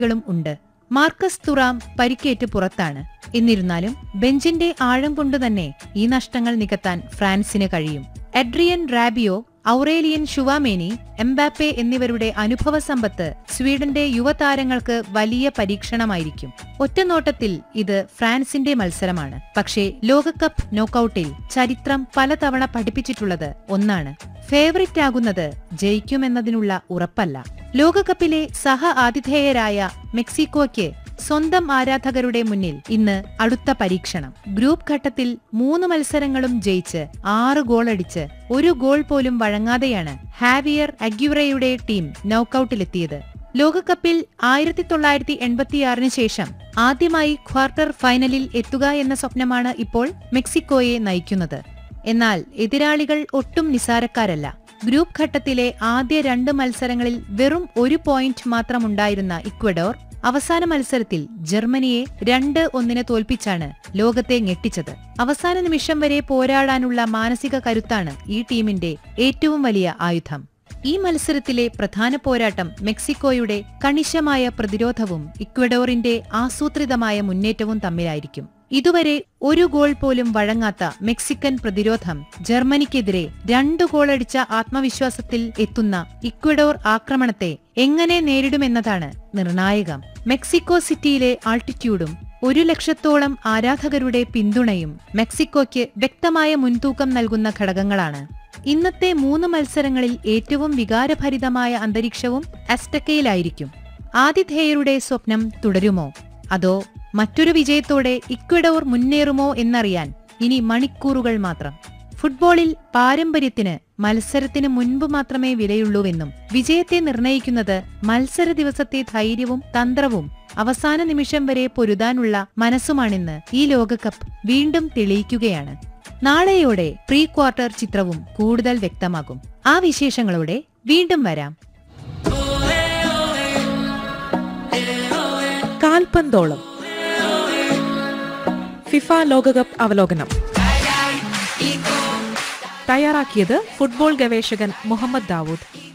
കളും ഉണ്ട് Marcus Thuram പരിക്കേറ്റ് പുറത്താണ് എന്നിരുന്നാലും ബെഞ്ചിന്റെ ആഴം കൊണ്ടുതന്നെ ഈ നഷ്ടങ്ങൾ നികത്താൻ ഫ്രാൻസിന് കഴിയും Adrien Rabiot Aurelien Tchouameni Mbappe എന്നിവരുടെ അനുഭവ സമ്പത്ത് സ്വീഡന്റെ യുവതാരങ്ങൾക്ക് വലിയ പരീക്ഷണമായിരിക്കും ഒറ്റനോട്ടത്തിൽ ഇത് ഫ്രാൻസിന്റെ മത്സരമാണ് പക്ഷേ ലോകകപ്പ് നോക്കൌട്ടിൽ ചരിത്രം പലതവണ പഠിപ്പിച്ചിട്ടുള്ളത് ഒന്നാണ് ഫേവറിറ്റ് ആകുന്നത് ജയിക്കുമെന്നതിനുള്ള ഉറപ്പല്ല ലോകകപ്പിലെ സഹ ആതിഥേയരായ മെക്സിക്കോയ്ക്ക് സ്വന്തം ആരാധകരുടെ മുന്നിൽ ഇന്ന് അടുത്ത പരീക്ഷണം ഗ്രൂപ്പ് ഘട്ടത്തിൽ മൂന്ന് മത്സരങ്ങളും ജയിച്ച് ആറ് ഗോളടിച്ച് ഒരു ഗോൾ പോലും വഴങ്ങാതെയാണ് ഹാവിയർ അഗ്യുറയുടെ ടീം നോക്കൌട്ടിലെത്തിയത് ലോകകപ്പിൽ ആയിരത്തി തൊള്ളായിരത്തി എൺപത്തിയാറിന് ശേഷം ആദ്യമായി ക്വാർട്ടർ ഫൈനലിൽ എത്തുക എന്ന സ്വപ്നമാണ് ഇപ്പോൾ മെക്സിക്കോയെ നയിക്കുന്നത് എന്നാൽ എതിരാളികൾ ഒട്ടും നിസാരക്കാരല്ല ഗ്രൂപ്പ് ഘട്ടത്തിലെ ആദ്യ രണ്ട് മത്സരങ്ങളിൽ വെറും ഒരു പോയിന്റ് മാത്രമുണ്ടായിരുന്ന ഇക്വഡോർ അവസാന മത്സരത്തിൽ ജർമ്മനിയെ രണ്ട് ഒന്നിന് തോൽപ്പിച്ചാണ് ലോകത്തെ ഞെട്ടിച്ചത് അവസാന നിമിഷം വരെ പോരാടാനുള്ള മാനസിക കരുത്താണ് ഈ ടീമിന്റെ ഏറ്റവും വലിയ ആയുധം ഈ മത്സരത്തിലെ പ്രധാന പോരാട്ടം മെക്സിക്കോയുടെ കണിശമായ പ്രതിരോധവും ഇക്വഡോറിന്റെ ആസൂത്രിതമായ മുന്നേറ്റവും തമ്മിലായിരിക്കും ഇതുവരെ ഒരു ഗോൾ പോലും വഴങ്ങാത്ത മെക്സിക്കൻ പ്രതിരോധം ജർമ്മനിക്കെതിരെ രണ്ടു ഗോളടിച്ച ആത്മവിശ്വാസത്തിൽ എത്തുന്ന ഇക്വഡോർ ആക്രമണത്തെ എങ്ങനെ നേരിടുമെന്നതാണ് നിർണായകം മെക്സിക്കോ സിറ്റിയിലെ ആൾട്ടിറ്റ്യൂഡും ഒരു ലക്ഷത്തോളം ആരാധകരുടെ പിന്തുണയും മെക്സിക്കോയ്ക്ക് വ്യക്തമായ മുൻതൂക്കം നൽകുന്ന ഘടകങ്ങളാണ് ഇന്നത്തെ മൂന്ന് മത്സരങ്ങളിൽ ഏറ്റവും വികാരഭരിതമായ അന്തരീക്ഷവും അസ്റ്റക്കയിലായിരിക്കും ആതിഥേയരുടെ സ്വപ്നം തുടരുമോ അതോ മറ്റൊരു വിജയത്തോടെ ഇക്വഡോർ മുന്നേറുമോ എന്നറിയാൻ ഇനി മണിക്കൂറുകൾ മാത്രം ഫുട്ബോളിൽ പാരമ്പര്യത്തിന് മത്സരത്തിന് മുൻപ് മാത്രമേ വിലയുള്ളൂവെന്നും വിജയത്തെ നിർണയിക്കുന്നത് മത്സര ദിവസത്തെ ധൈര്യവും തന്ത്രവും അവസാന നിമിഷം വരെ പൊരുതാനുള്ള മനസ്സുമാണെന്ന് ഈ ലോകകപ്പ് വീണ്ടും തെളിയിക്കുകയാണ് നാളെയോടെ പ്രീ ക്വാർട്ടർ ചിത്രവും കൂടുതൽ വ്യക്തമാകും ആ വിശേഷങ്ങളോടെ വീണ്ടും വരാം കാൽപന്തോളം ഫിഫ ലോകകപ്പ് അവലോകനം തയ്യാറാക്കിയത് ഫുട്ബോൾ ഗവേഷകൻ മുഹമ്മദ് ദാവൂദ്